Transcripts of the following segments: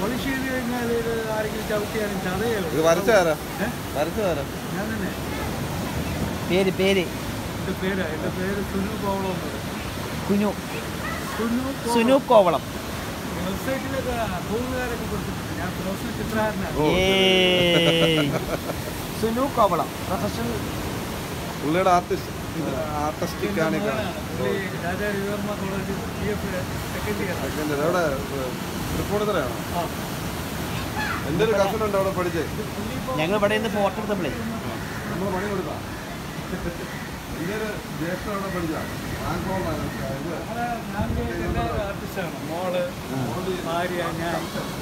Polish ചെയ്ത് കഴിഞ്ഞാൽ ഇത് ആരെങ്കിലും ചവിട്ടിയാലും ചതയേ ഇത് ഉള്ളൂ. വരച്ചു തരാം ഏ? വരച്ചു തരാം ഞാൻ തന്നെ പേര് പേര് എൻ്റെ പേര് എൻ്റെ പേര് സുനു കോവളം എന്ന് പറയും. കുനു സുനു കോവളം. സുനു കോവളം വെബ്സൈറ്റിലൊക്കെ കൂട്ടുകാരൊക്കെ കൊടുത്തിട്ടുണ്ട് ഞാൻ പ്രൊഫഷണൽ ചിത്രകാരനാണ് ഓ. ഏയ്. സുനു കോവളം പ്രൊഫഷണൽ പുള്ളിയുടെ ആർട്ടിസ്റ്റ് ആർട്ടിസ്റ്റിക് ആണ് ഈ കാണുന്നത്. പുള്ളി Raja Ravivarma college P F second year second year. എവിടെ തൃപ്പൂണിത്തറയാണോ ആ എൻ്റെ ഒരു കസൻ ഉണ്ട് അവിടെ പഠിച്ചേ പുള്ളി ഇപ്പോൾ ഞങ്ങൾ ഇവിടെ നിന്ന് ഫോട്ടോ എടുത്തപ്പോഴേ നമ്മൾ പണി കൊടുത്താ എൻ്റെ ഒരു ജ്യേഷ്ഠ അവിടെ പഠിച്ചാ ബാങ്കോളാണ് ഇത് ഞങ്ങളെ ഫാമിലിയായിട്ട് എല്ലാവരും ആർട്ടിസ്റ്റാണ് മോള് ഭാര്യ ഞാൻ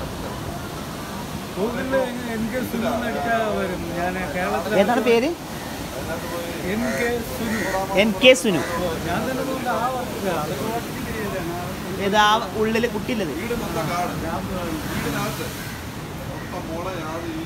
ഗൂഗിളിൽ എൻ കെ സുനു എന്ന് അടിച്ചാൽ വരും ഞാൻ കേരളത്തിലെ ഏതാണ് പേര് N K Sunu N K Sunu ഓ, ഞാൻ തന്നെ കൊണ്ട് ആ വർക്ക് അതൊക്കെ ഓട്ടിട്ട് ചെയ്തതാണ് ആ ഏത് ആ ഉള്ളിൽ കുട്ടിയുള്ളത് വീട് മൊത്തം കാട് ഞാൻ വീടിനകത്ത് മൊത്തം മോളെ യാത് ഈ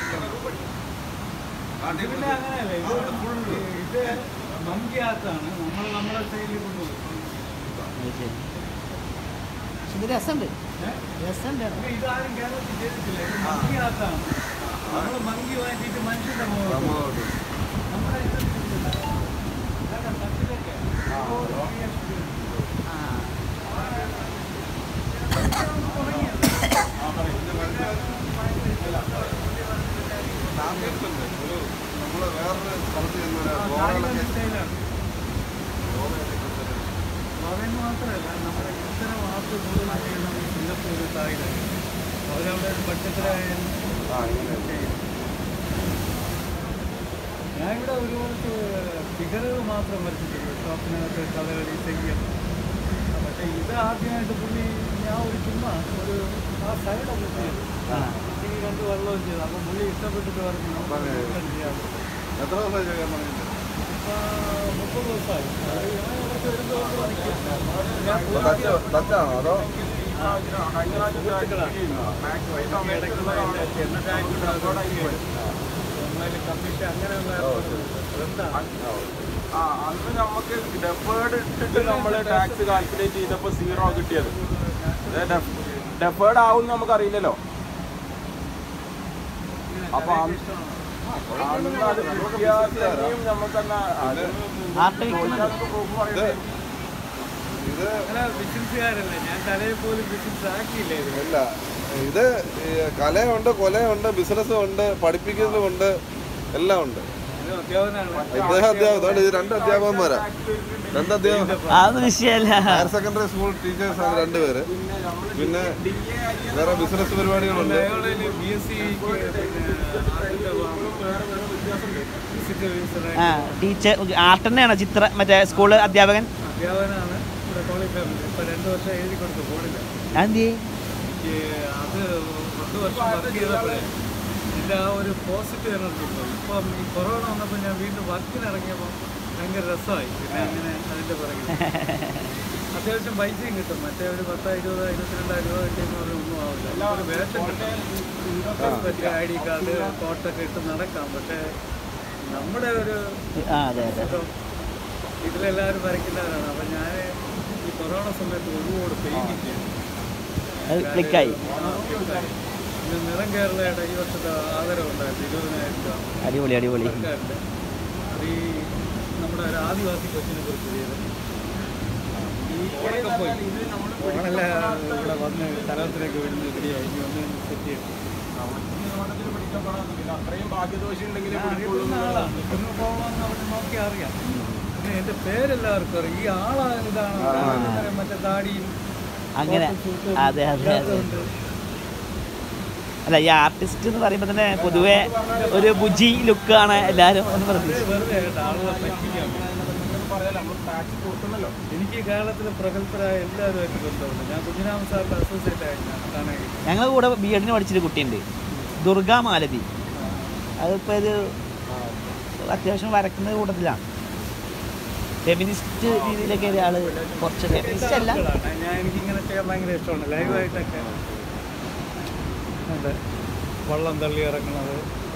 പിന്നെ അങ്ങനെയല്ല ഇത് ഇത് മങ്കിയാത്താണ് നമ്മൾ നമ്മുടെ സ്റ്റൈലിൽ കൊണ്ടുപോകും അത് ശരി. പക്ഷെ ഇത് രസമുണ്ട് രസമുണ്ട് പിന്നെ ഇതാരും കേരളത്തിൽ ചെയ്തിട്ടില്ല ഇത് മങ്കിയാത്താണ് നമ്മൾ മങ്കി വാങ്ങിയിട്ട് മനുഷ്യന്റെ മുഖത്ത് നമ്മുടെ ഇത് ഇല്ല. ഇതൊക്കെ തട്ടിലൊക്കെ. ആ. ഒരു നമ്മള് വേറൊരു സ്ഥലത്ത് ചെന്നൊരു ആ, ഗോവയിലൊക്കെ തായ്ലൻഡ് സ്റ്റൈലാണ്. ഗോവയിലൊക്കെ ചെന്നൊരു ഗോവയിൽ മാത്രമല്ല നമ്മുടെ ഇത്തരം ആർട്ട് കൂടുതൽ ചെയ്യുന്നത് സിംഗപ്പൂർ തായ്ലൻഡ് അവരവിടെ ബഡ്ജറ്റിലായാലും ആ ഇങ്ങനെ ഞാൻ ഇവിടെ ഒരുപാട് ഫിഗറുകൾ മാത്രം വരച്ചിട്ടുണ്ട് ഷോപ്പിനകത്ത് കഥകളി തെയ്യം ആ, പക്ഷേ ഇത് ആദ്യമായിട്ട് പുള്ളി ഞാൻ ഒരു ചുമ്മാ ഒരു ആ സൈഡൊക്കെ ചെയ്തു ആ. ഈ രണ്ട് വെള്ളവും ചെയ്തു അപ്പം പുള്ളി ഇഷ്ടപ്പെട്ടിട്ട് പറഞ്ഞു നമുക്ക് അതെ. ഇതൊക്കെ ചെയ്യാം എത്ര ദിവസം ചെയ്യാൻ പറഞ്ഞിട്ട് ഇപ്പൊ മുപ്പത് ദിവസമായി അത് ഞാൻ ഇവിടുത്തെ ഒരു ദിവസം നിൽക്കാം. ഞാൻ അപ്പൊ ടച്ച് ടച്ചാണോ അതോ ആ അന്ന് നമുക്ക് ഡെഫേർഡ് ഇട്ടിട്ട് നമ്മൾ ടാക്സ് കാൽക്കുലേറ്റ് ചെയ്തപ്പോൾ സീറോ കിട്ടിയത് ഡെഫേർഡ് ആവും നമുക്ക് അറിയില്ലല്ലോ അപ്പൊ അന്ന് അന്ന് അത് കിട്ടിയാൽ തന്നെയും നമുക്കെന്നാ അത് ആർട്ട് വിൽക്കുന്നുണ്ട് proof പറയണ്ടേ? ഇത് ബിസിനസ്സുകാരല്ല ഞാൻ കലയെ പോലും ബിസിനസ് ആക്കിയില്ല ഇത് ഇല്ല ഇത് ഈ കലയുണ്ട് കൊലയുണ്ട് ബിസിനസ്സും ഉണ്ട് പഠിപ്പിക്കലും ഉണ്ട് എല്ലാം ഉണ്ട് ഇത് അധ്യാപനാണ് ഇദ്ദേഹം അധ്യാപകം ഇതാണ്ട് ഇത് രണ്ട് അധ്യാപകന്മാരാ രണ്ട് അധ്യാപകൻ അതൊന്നും വിഷയമല്ല ഹയർ സെക്കൻഡറി സ്കൂൾ ടീച്ചേഴ്സ് ആണ് രണ്ടുപേര് പിന്നെ വേറെ ബിസിനസ് പരിപാടികളുണ്ട് ബി എസ് സി ആ ടീച്ചർ ആർട്ട് തന്നെയാണോ ചിത്ര മറ്റേ സ്കൂൾ അധ്യാപകൻ അധ്യാപനാണ് ഇവിടെ ക്വാളിഫൈ ഇപ്പൊ രണ്ട് വർഷം എഴുതി കൊടുത്തു ഫോണില്ല അതെന്തി എനിക്ക് അത് പത്ത് വർഷം വർക്ക് ചെയ്തപ്പോഴേ എൻ്റെ ആ ഒരു പോസിറ്റീവ് എനർജി ഇപ്പോൾ ഇപ്പം ഈ കൊറോണ വന്നപ്പോൾ ഞാൻ വീണ്ടും വർക്കിന് ഇറങ്ങിയപ്പോൾ ഭയങ്കര രസമായി പിന്നെ അങ്ങനെ അതിൻ്റെ പുറകിൽ അത്യാവശ്യം പൈസയും കിട്ടും മറ്റേ ഒരു പത്ത് ഇരുപത് ഇരുപത്തിരണ്ടായിരം രൂപ കിട്ടിയെന്ന് പറഞ്ഞാൽ ഒന്നും ആവില്ല ഒരു വേഷം കിട്ടും പറ്റിയ ഐ ഡി കാർഡ് കോട്ടൊക്കെ ഇട്ട് നടക്കാം പക്ഷേ നമ്മുടെ ഒരു ആ അതെ അതെ ഇപ്പം ഇതിലെല്ലാവരും വരയ്ക്കുന്നവരാണ് അപ്പം ഞാൻ ഈ കൊറോണ സമയത്ത് ഒരുപാട് പെയിൻറ്റിങ് ചെയ്തു അത് ക്ലിക്കായി പിന്നെ നിറം കേരളയുടെ ഈ വർഷത്തെ ആദരവ് ഉണ്ടായിരുന്നു ഇരുപതിനായിരം രൂപ അടിപൊളി അടിപൊളി സർക്കാരിൻ്റെ അത് ഈ നമ്മുടെ ഒരു ആദിവാസി കൊച്ചിനെ കുറിച്ച് ചെയ്ത് ഈ ഇവിടെയൊക്കെ പോയി ഓണെല്ലാം ഇവിടെ വന്ന് സ്ഥലത്തിലേക്ക് വിടുന്ന റെഡിയായി ഇനി ഒന്ന് സെറ്റ് ചെയ്യണം മണ്ഡലത്തിൽ പഠിക്കാൻ പാടില്ല. അത്രയും ഭാഗ്യദോഷം ഉണ്ടെങ്കിൽ ഞാൻ അറിയപ്പെടുന്ന ആളാണ് ഇന്ന് പോകണമെന്ന് അവിടെ നോക്കി അറിയാം പിന്നെ എൻ്റെ പേരെല്ലാവർക്കും അറിയാം ഈ ആളാ ഇതാണ് കാരണം മറ്റേ താടിയും അങ്ങനെ അതെ അതെ അതെ ഉണ്ട് അല്ല ഈ ആർട്ടിസ്റ്റ് എന്ന് പറയുമ്പോൾ തന്നെ പൊതുവെ ഒരു ബുജി ലുക്കാണ് എല്ലാവരും ഒന്ന് ഇത് പ്രതീക്ഷിച്ചത് വെറുതെ കേട്ടോ ആളുകളെ പറ്റിക്കാൻ പറയാലോ നമ്മൾ ടാക്സ് കൊടുക്കണല്ലോ എനിക്ക് കേരളത്തിലെ പ്രഗത്ഭരായ എല്ലാവരുമായിട്ട് ബന്ധമുണ്ട് ഞാൻ കുഞ്ഞിരാമ സാറിന്റെ അസോസിയേറ്റ് ആയിരുന്നു കാണാൻ ഞങ്ങളുടെ കൂടെ ബി എഡിന് പഠിച്ചൊരു കുട്ടിയുണ്ട് ദുർഗാ മാലതി അതിപ്പോൾ ഇത് അത്യാവശ്യം വരക്കുന്ന കൂട്ടത്തിലാണ് ഫെമിനിസ്റ്റ് രീതിയിലൊക്കെ ഒരാൾ കുറച്ച് ഫെമിനിസ്റ്റ് അല്ല ഞാൻ എനിക്ക് ഇങ്ങനെ ചെയ്യാൻ ഭയങ്കര ഇഷ്ടമാണ് ലൈവായിട്ടൊക്കെ അതെ വള്ളം തള്ളി ഇറങ്ങണത്